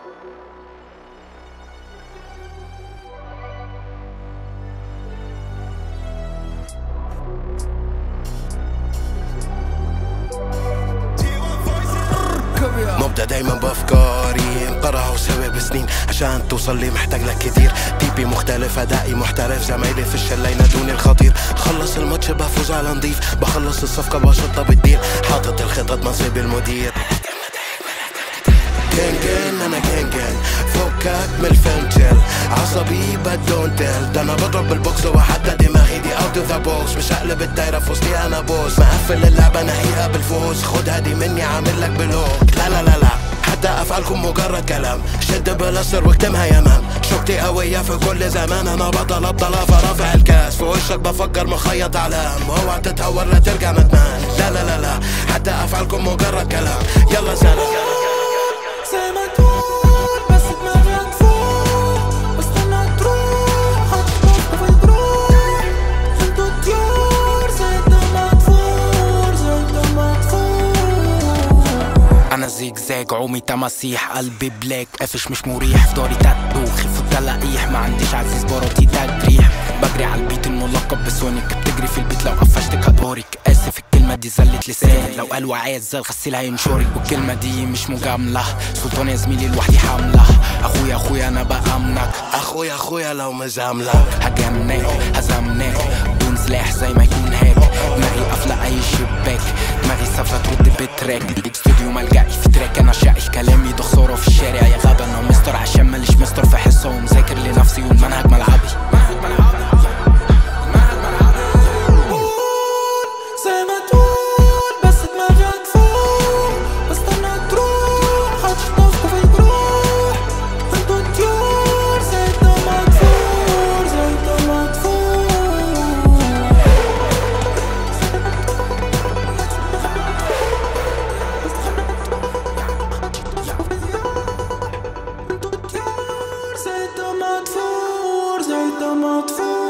مبدأ دايما بأفكاري انقرعوا سوا بسنين عشان توصل لي محتاج لك كتير تيبي مختلف أدائي محترف زمايلي في الشلة ينادوني الخطير خلص الماتش بفوز على نضيف بخلص الصفقة بشطة بتدير حاطط الخطط منصب المدير كان كان انا كان كان فكك من الفنجل عصبي بدون تل ده انا بضرب بالبوكس وحتى دماغي دي اوت اوف ذا بوكس مش هقلب الدايره في وسطي انا بوس مقفل اللعبه نهيئه بالفوز خدها دي مني عامل لك بلوك لا لا لا لا حتى افعالكم مجرد كلام شد بلاستر واكتمها يا مان شوكتي قوية في كل زمان انا بطل ابطل فرافع الكاس في وشك بفكر مخيط علام اوعى تتهور لا ترجع ندمان لا لا لا لا حتى افعالكم مجرد كلام يلا سلام زي ما تقول بس دماغي هتفوق بستنى تروح هتشوف في الجروح انتوا طيور زي الدمعتفور زي الدمعتفور انا زيجزاج عومي تماسيح قلبي بلاك قافش مش مريح في داري تاتو خف التلاقيح ما عنديش عزيز براتي تجريح بجري على البيت الملقب بسونيك بتجري في البيت لو قفشتك هدورك اسف الكلمة دي زلت لسان لو قال وعايز زي الغسيل هينشرك والكلمة دي مش مجاملة سلطان يا زميلي لوحدي حاملة اخويا اخويا انا بأمنك اخويا اخويا لو مزاملة هجمناك هزمناك دون سلاح زي ما يكون هاك دماغي قافلة أي شباك دماغي سافلة ترد بتراك استوديو ملجأي في تراك أنا شقي كلامي ده خسارة في الشارع يا غابة أنا مستر عشان ماليش مستر في حصة ومذاكر لنفسي والمنهج ملعبي منهج ملعبي منهج ملعبي زي ما تقول بس دماغي هتفوق بستنى تروح هتشوفكوا في الجروح انتوا طيور زي الدمعتفور زي الدمعتفور انتوا طيور زي الدمعتفور زي الدمعتفور